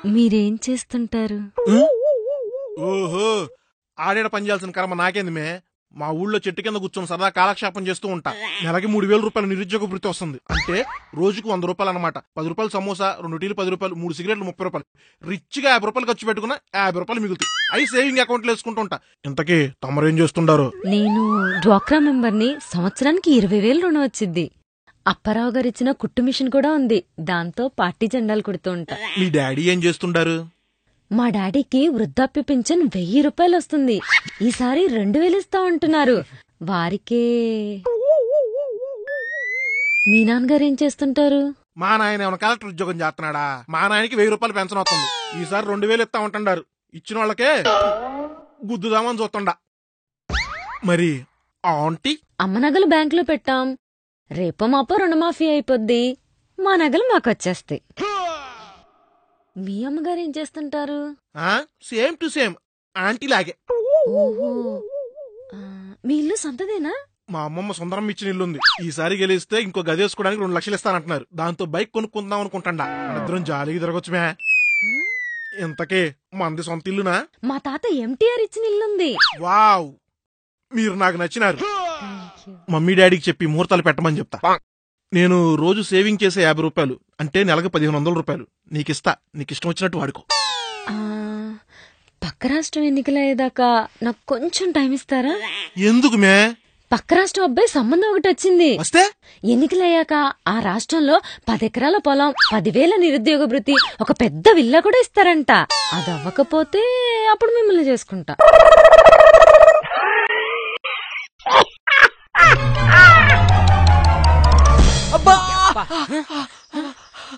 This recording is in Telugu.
మీరేం చేస్తుంటారు ఓహో ఆడేడ పని చేయాల్సిన కర్మ నాకేంది మే మా ఊళ్ళో చెట్టు కింద కూర్చొని సరదా కాలక్షేపం చేస్తూ ఉంటా నెలకి మూడు వేల రూపాయల నిరుద్యోగ వృత్తి వస్తుంది అంటే రోజుకు వంద రూపాయలు అనమాట పది రూపాయలు సమోసా రెండు టీలు పది రూపాయలు మూడు సిగరెట్లు ముప్పై రూపాయలు రిచ్ గా యాభై రూపాయలు ఖర్చు పెట్టుకున్నా యాభై రూపాయలు మిగులుతాయి అవి సేవింగ్ అకౌంట్ లో వేసుకుంటుంటా ఇంతకీ తమరేం చేస్తుండారు నేను డ్వాక్రా మెంబర్ని సంవత్సరానికి ఇరవై వేలు రుణం వచ్చింది అప్పారావు గారు ఇచ్చిన కుట్టు మిషన్ కూడా ఉంది దాంతో పార్టీ జెండాలు కుడుతూ ఉంటా మీ డాడీ ఏం చేస్తుండారు మా డాడీకి వృద్ధాప్య పింఛన్ వెయ్యి రూపాయలు వస్తుంది ఈసారి రెండు వేలు ఇస్తా అంటున్నారు వారికే మీ నాన్నగారు ఏం చేస్తుంటారు మా నాయన ఏమైనా కలెక్టర్ ఉద్యోగం చేస్తున్నాడా మా నాయనకి వెయ్యి రూపాయలు పెన్షన్ వస్తుంది ఈసారి రెండు వేలు ఇస్తా ఉంటున్నారు ఇచ్చిన వాళ్ళకే గుద్దుదామని చూస్తుండా మరి ఆంటీ అమ్మ నగలు బ్యాంకులో పెట్టాం రేపో మాపో రుణమాఫీ అయిపోద్ది మా నగలు మాకొచ్చేస్తాయి మీ అమ్మగారు ఏం చేస్తుంటారు సేమ్ టు సేమ్ ఆంటీ లాగే ఓహో ఆ, మీ ఇల్లు సొంతదేనా మా అమ్మమ్మ సుందరం ఇచ్చిన ఇల్లు ఉంది ఈసారి గెలిస్తే ఇంకో గది వేసుకోవడానికి రెండు లక్షలు ఇస్తానంటున్నారు దాంతో బైక్ కొనుక్కుందాం అనుకుంటాండా ఇద్దరం జాలీగా తిరగొచ్చు మే ఇంతకే మంది సొంత ఇల్లునా మా తాత ఎంటీఆర్ ఇచ్చిన ఇల్లుంది వావ్ మీరు నాకు నచ్చినారు మమ్మీ డాడీకి చెప్పి ముహూర్తాలు పెట్టమని చెప్తా నేను రోజు సేవింగ్ చేసే యాభై రూపాయలు అంటే నెలకు పదిహేను వందల రూపాయలు నీకిస్తా నీకు ఇష్టం వచ్చినట్టు వాడుకో ఆ, పక్క రాష్ట్రం ఎన్నికలయ్యేదాకా నాకు కొంచెం టైం ఇస్తారా ఎందుకు మే పక్క రాష్ట్రం అబ్బాయి సంబంధం ఒకటి వచ్చింది వస్తే ఎన్నికలయ్యాక ఆ రాష్ట్రంలో పది ఎకరాల పొలం పదివేల నిరుద్యోగ భృతి ఒక పెద్ద విల్లా కూడా ఇస్తారంట అది అవ్వకపోతే అప్పుడు మిమ్మల్ని చేసుకుంటా అబ్బా